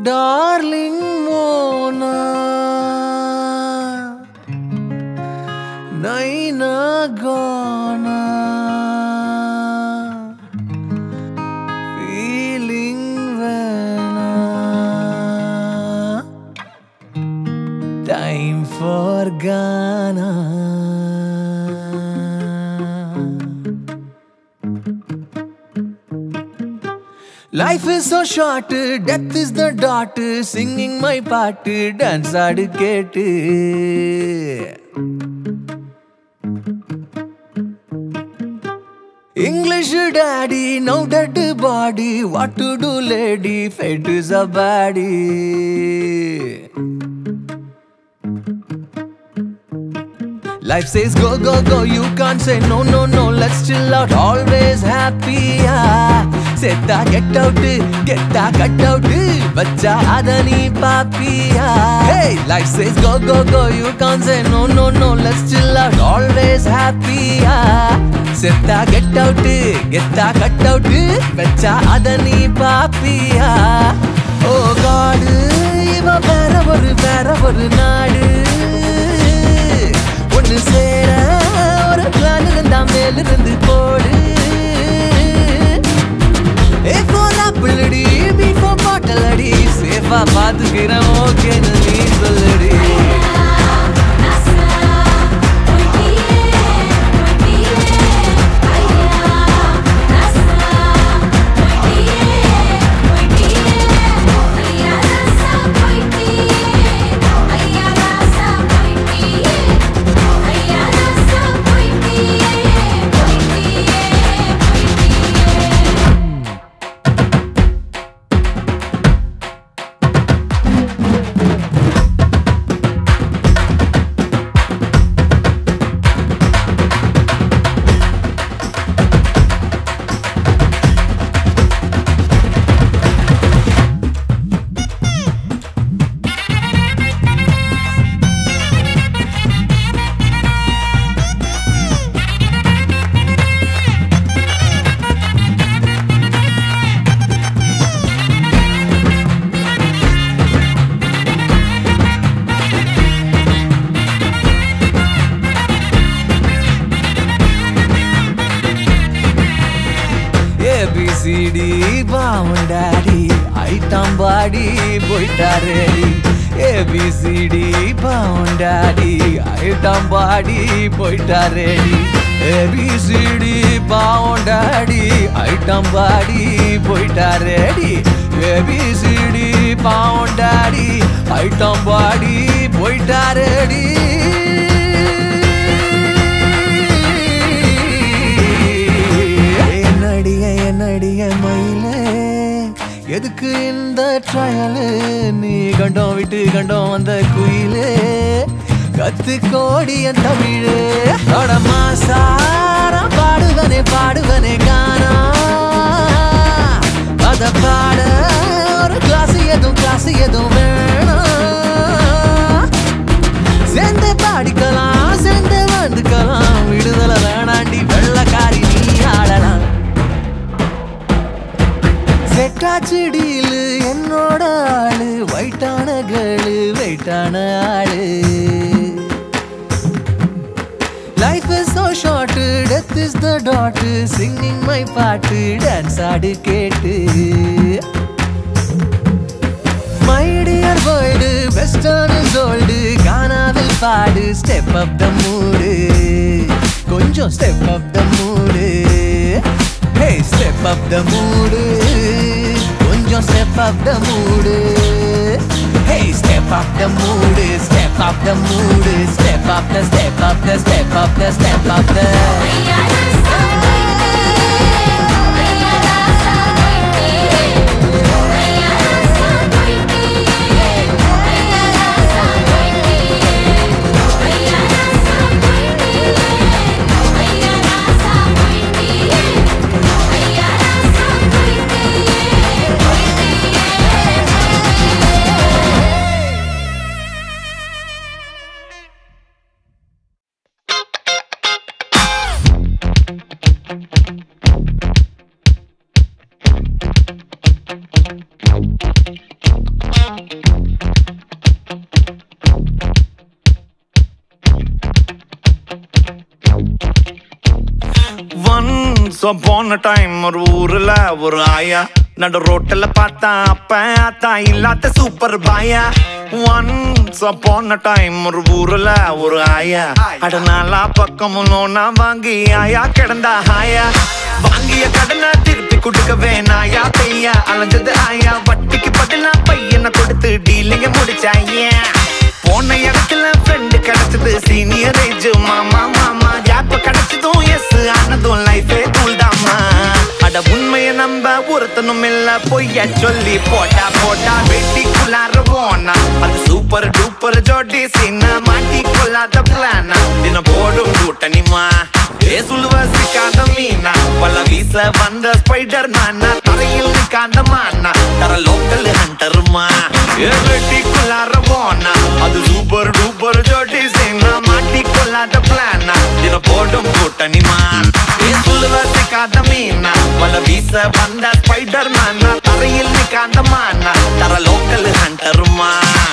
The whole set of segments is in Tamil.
டார்லிங் மோனா நைனா கானா ஃபீலிங் வேணா டைம் ஃபார் கானா Life is so short, death is the dot, singing my part, dance ஆடு கேட்டு English daddy, no dead body, what to do lady, fate is a baddie. Life says go, go, go, you can't say no, no, no, let's chill out, always happy. Yeah. செத்தா கெட் அவுட் கெட்டா கட் அவுட் வச்சா அத நீ பாப்பியா Hey, life says go, go, go, you can't say no, no, no, let's chill out, always happy. Yeah. செத்தா கெட் அவுட் கெட்டா கட் அவுட் வச்சா அத நீ பாப்பியா ஓ காடு இவ வேற ஒரு வேற ஒரு நாடு ஒண்ணு சேர ஒரு பிளான் இருந்தா மேலிருந்து போடு ஏ போர் ஆப்பிள் அடி பி ஃபார் பாட்டில் அடி சேஃபா பாத்துக்கிறேன் ஓகேன்னு நீ சொல்லுடி ஏபிசிடி பாவன் டாடி ஐட்டம் பாடி போயிட்டாரேடி ஏபிசிடி பாவன் டாடி ஐட்டம் பாடி போயிட்டாரேடி ஏபிசிடி பாவன் டாடி ஐட்டம் பாடி போயிட்டாரேடி ஏபிசிடி பாவன் டாடி ஐட்டம் பாடி போயிட்டாரேடி என்னடிய என்னடிய மயிலே எதுக்கு இந்த ட்ரையலு நீ கண்டோம் விட்டு கண்டோம் வந்த குயிலே கத்து கோடிய தமிழே அடமா சாரா பாடுவனே பாடுவனே கானா அத பாட ஒரு கிளாஸ் எதுவும் கிளாஸ் எதுவும் வேணாம் சேர்ந்து பாடிக்கலாம் சேர்ந்து வந்துக்கலாம் விடுதலை வேணாண்டி வெள்ளக்காரி நீ ஆடலாம் செட்டாச்சு டீலு என்னோட ஆளு வைட்டான கேளு வெயிட்டான ஆளு life is so short death is the dot singing my பாட்டு டான்ஸ் ஆடு கேட்டு my dear world western is old கானாவில் பாடு ஸ்டெப் அப் த மூடு கொஞ்சம் step up the mood hey step up the mood கொஞ்சம் step up the mood hey step up the mood step up the mood step up the step up the step up the step up the so போன டைம் ஒரு ஊர்ல ஒரு ஆயா நடு ரோட்டில் பார்த்தா அப்ப ஆத்தா இல்லாத சூப்பர் பாயா ஒன்ஸ் போன டைம் ஒரு ஊர்ல ஒரு ஆயா அட நாலா பக்கமும் நோனா வாங்கி ஆயா கிடந்தா ஆயா வாங்கிய கடனை திருப்பி கொடுக்க வேணாயா பெய்யா அலைஞ்சது ஆயா வட்டிக்கு பதிலா பையனை கொடுத்து டீலிங்க முடிச்சாயா போன இடத்துல ஃப்ரெண்டு கிடைச்சது சீனியர் ஏஜ் மாமா மாமா கேப் கிடைச்சதும் எஸ் ஆனதும் லைஃபே கூல்தாமா அட உண்மைய நம்ப ஒருத்தனும் இல்ல பொய்ய சொல்லி போட்டா போட்டா வெட்டிக்குள்ளார போனா அது சூப்பர் டூப்பர் ஜோடி சின்ன மாட்டி கொள்ளாத பிளானா தினம் போடும் கூட்டணிமா ஏ சுழுவ சிக்காத மீனா பல வீச வந்த ஸ்பைடர் மேனா தரையில் நிக்காத மானா தர லோக்கல் ஹண்டருமா ஏ வெட்டிக்குள்ளார போனா அது சூப்பர் டூப்பர் ஜோடி சின்ன மாட்டி கொள்ளாத பிளானா தினம் போடும் கூட்டணிமா ஏ சுழுவ சிக்காத மீனா பல வீச வந்த ஸ்பைடர் மேனா தரையில் நிக்காத மானா தர லோக்கல் ஹண்டருமா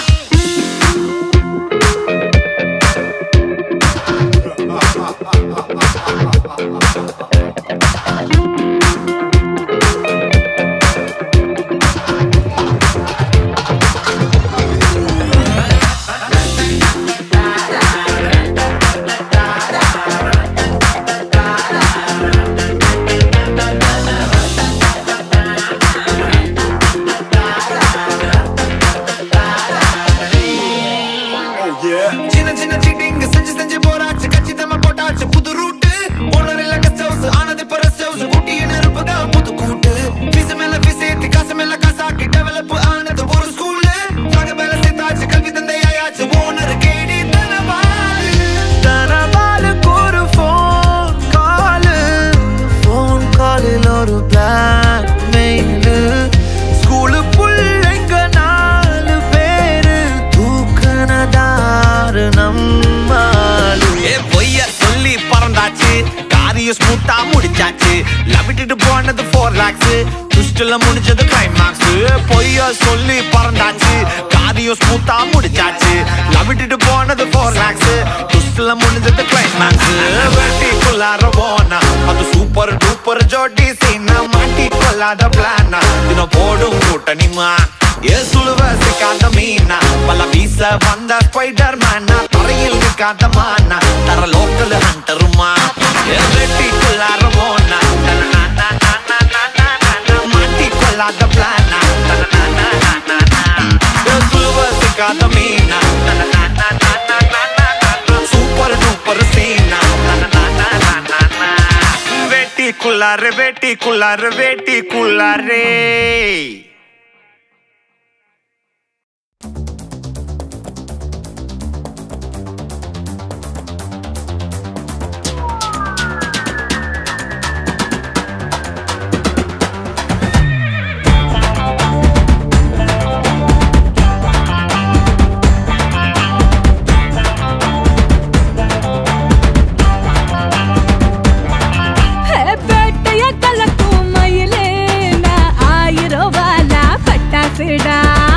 சின்ன சின்ன சீட்டிங் செஞ்சு செஞ்சு போராச்சு கச்சிதமா போட்டாச்சு புது ரூட்டு ஓனர் இல்ல கெஸ்ட் ஹவுஸ் ஆனது இப்ப ரெஸ்ட் ஹவுஸ் கூட்டின்னு இருப்பதா புது கூட்டு ஃபீஸ் மேல ஃபீஸ் ஏத்தி காசு மேல காசாக்கி டெவலப் ஆனது ஒரு ஸ்கூலு நாங்க மேல சேர்த்தாச்சு கல்வி தந்தையாச்சு ஓனர் கேடி தனபாலு தனபாலுக்கு ஒரு ஃபோன் காலு ஃபோன் காலில் ஒரு பிளாக் மெயிலு ஸ்கூலு புள்ளைங்க நாலு பேரு தூக்குனதாரு நம்மாலு ஏ பொய்ய சொல்லி பறந்தாச்சு காரியம் ஸ்மூத்தா முடிச்சாச்சு லவிட்டுட்டு போனது ஃபோர் லேக்ஸ் ட்விஸ்ட்ல முடிஞ்சது கிளைமாக்ஸ் பொய்ய சொல்லி பறந்தாச்சு காரியம் ஸ்மூத்தா முடிச்சாச்சு லவிட்டுட்டு போனது ஃபோர் லேக்ஸ் ட்விஸ்ட்ல முடிஞ்சது கிளைமாக்ஸ் வெட்டிக்குள்ளார போனா அது சூப்பர் டூப்பர் ஜோடி சீனா மாட்டி கொள்ளாத பிளானா தினம் போடும் கூட்டணிமா ஏ சுழுவ சிக்காத மீனா பல வீச வந்த ஸ்பைடர் மேனா தரையில் நிக்காத மானா தர லோக்கல் ஹண்டருமா ஏ வெட்டிக்குள்ளார போனா மாட்டி கொள்ளாத பிளானா ஏ சுழுவ சிக்காத மீனா சூப்பர் டூப்பர் சீனா வேட்டிக்குள்ளார வேட்டிக்குள்ளார வேட்டிக்குள்ளாரே பேட்டைய கலக்கும் மயிலே நான் ஆயிரம் வாலா பட்டாசுடா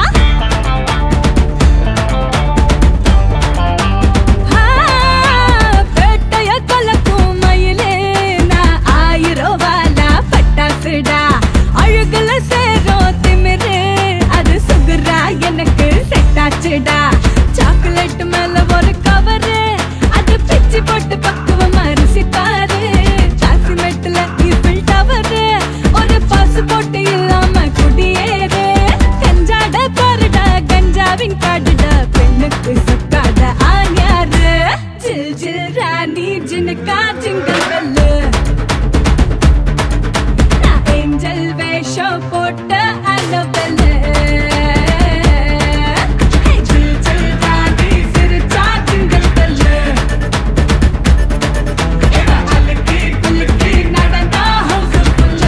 ஆ, பேட்டைய கலக்கும் மயிலே நான் ஆயிரம் வாலா பட்டாசுடா அழுகுல சேரும் திமிரு அது சுகுரா எனக்கு செட்டாச்சுடா சாக்லேட் மேல ஒரு கவரு அது பிச்சு போட்டு பக்குவமா ருசிப்பாரு சாசிமெட்ல ஈஃபில் டவரு ஒரு பாஸ்போர்ட் இல்லாம குடியேறு கஞ்சாட பாருடா கஞ்சாவின் காடுடா பெண்ணுக்கு சொக்காத ஆண்யாரு ஜில் ஜில் ராணி ஜினுக்கா ஜிங்கல் பெல்லு நான் ஏஞ்சல் வேஷம் போட்ட அலவலு ஜில் ஜில் ராணி சிரிச்சா ஜிங்கல் பெல்லு அழுக்கி குலுக்கி நடந்தா ஹவுஸ் புல்லு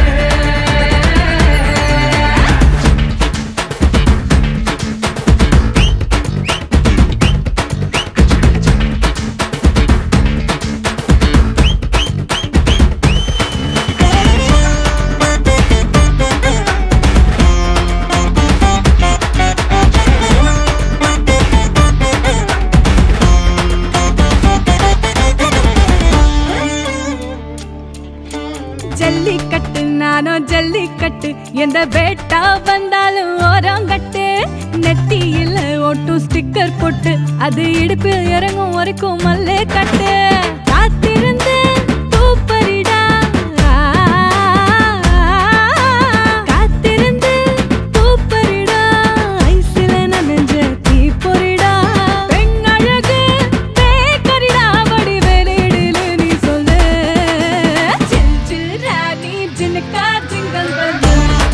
எந்த வேட்டா வந்தாலும் ஓரங்கட்டு நெத்தியில ஒட்டும் ஸ்டிக்கர் போட்டு அது இடுப்பில் இறங்கும் வரைக்கும் மல்லே கட்டு காத்திருந்து பூப்பறிடா காத்திருந்து பூப்பறிடா ஐசில நனைஞ்ச தீப்பொறிடா பெண் அழகு பேக்கரிடா வடி வெளியிடல நீ சொல்லு சில் சில் ராணி ஜினுக்கா ஜிங்கல் பல்லு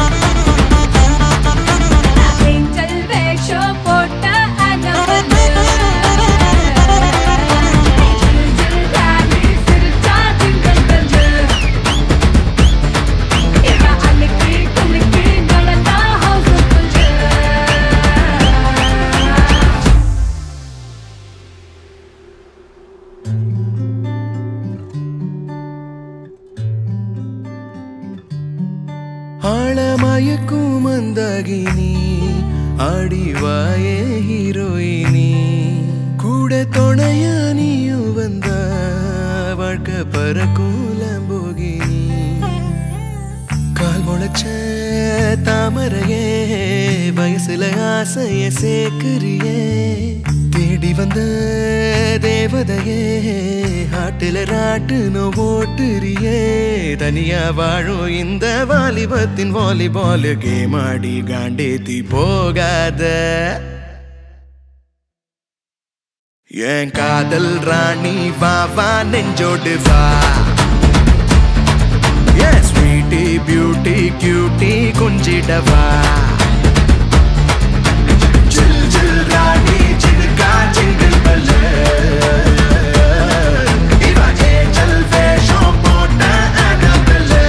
ஏஞ்சல் வேஷம் போட்ட அனவலு சில் சில் ராணி சிரிச்சா ஜிங்கல் பல்லு இவ அன்னைக்கு குலுக்கி நடந்தா ஹவுஸ்ஃபுல் ஆழமயக்கும் மந்தாகினி ஆடிவாயே ஹீரோயினி கூட துணையா நீயும் வந்த வாழ்க்கை பறக்கும் லம்போகினி கால் முளைச்ச தாமரையே வயசுல ஆசைய சேக்குறியே தேடி வந்த தேவதையே ஆட்டுல ராட்டுன்னு ஓட்டுறியே தனியா வாழும் இந்த வாலிபத்தின் வாலிபால் கேம் ஆடி காண்டேத்தி போகாத என் காதல் ராணி வா வா நெஞ்சோடு வா என் ஸ்வீட்டி பியூட்டி கியூட்டி கொஞ்சிடவா ஜில் ஜில் ராணி ஜிலுக்கா ஜிங்கிள் பல்லு இவ ஏஞ்சல் வேஷம் போட்ட அனபெல்லு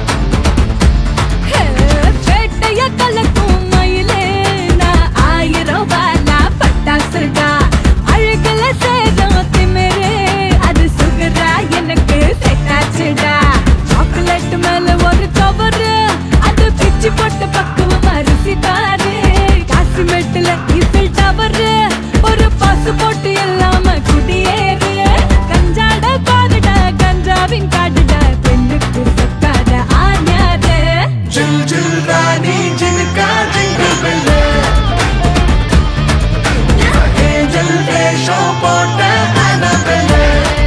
வேட்டைய கலக்கும் மயிலே நான் ஆயிரம் வாலா பட்டாசுடா அழகுல சேதம் திமிரே அது சுகரா எனக்கு செட்டாச்சுடா சாக்லேட் மேல ஒரு கவரு அது பிச்சு போட்டு பக்குவம் அரிசி தாரு காசு மெட்டுல ஈஃபில் டவரு ஒரு பாசு போட்டு இல்லாம குடியேறு கஞ்சாட பாருடா கஞ்சாவின் காடுடா பெண்ணுக்கு சொக்காத ஆஞாது ஜில் ஜில் ராணி ஜிலுக்கா ஜிங்கிள் பல்லு இவ ஏஞ்சல் வேஷம் போட்ட அனபெல்லு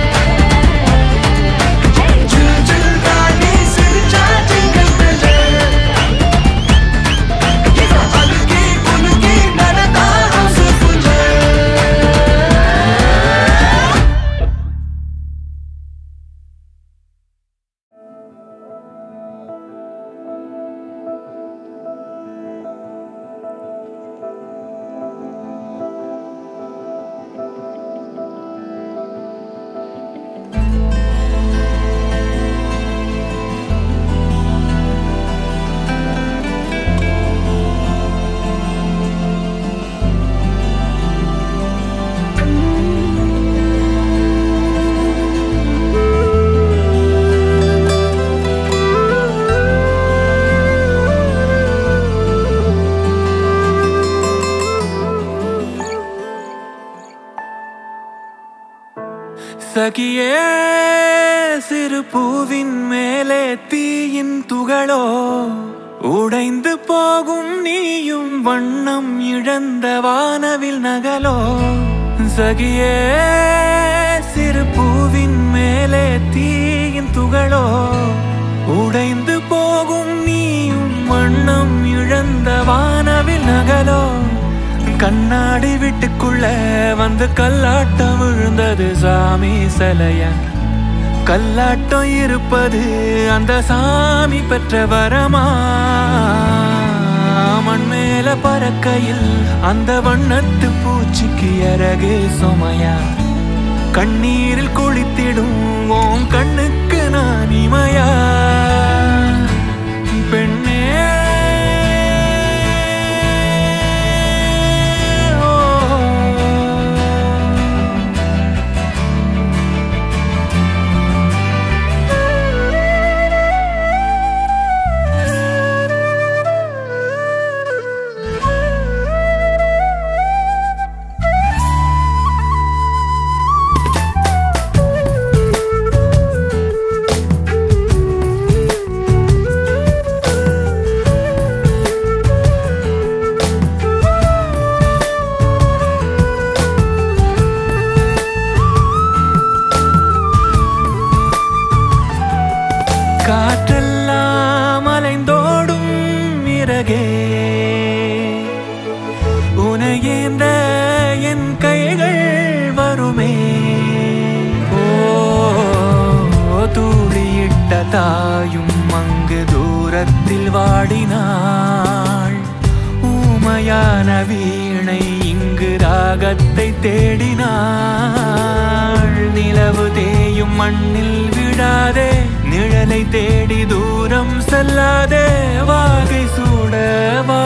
ஜில் ஜில் ராணி சிரிச்சா ஜிங்கிள் பல்லு இவ அழுகி குலுக்கி நடந்தா ஹவுஸ்ஃபுல் சகியே சிறு பூவின் மேலே தீயின் துகளோ உடைந்து போகும் நீயும் வண்ணம் இழந்த வானவில் நகலோ சகியே சிறு பூவின் மேலே தீயின் துகளோ உடைந்து போகும் நீயும் வண்ணம் இழந்த வானவில் நகலோ கண்ணாடி வீட்டுக்குள்ள வந்து கல்லாட்டம் விழுந்தது சாமி சிலையா கல்லாட்டம் இருப்பது அந்த சாமி பெற்ற வரமா மண் மேல பறக்கையில் அந்த வண்ணத்து பூச்சிக்கு இறகு சுமையா கண்ணீரில் குளித்திடும் உன் கண்ணுக்கு நான் இமையா பெண்ணே ஓ அழகே உனையேந்த என் கைகள் வருமே ஓ தூளியிட்ட தாயும் அங்கு தூரத்தில் வாடினாள் ஊமையான வீணை இங்கு ராகத்தை தேடினாள் நிலவு தேயும் மண்ணில் விழாதே நிழலை தேடி தூரம் செல்லாதே வாகை சூட வா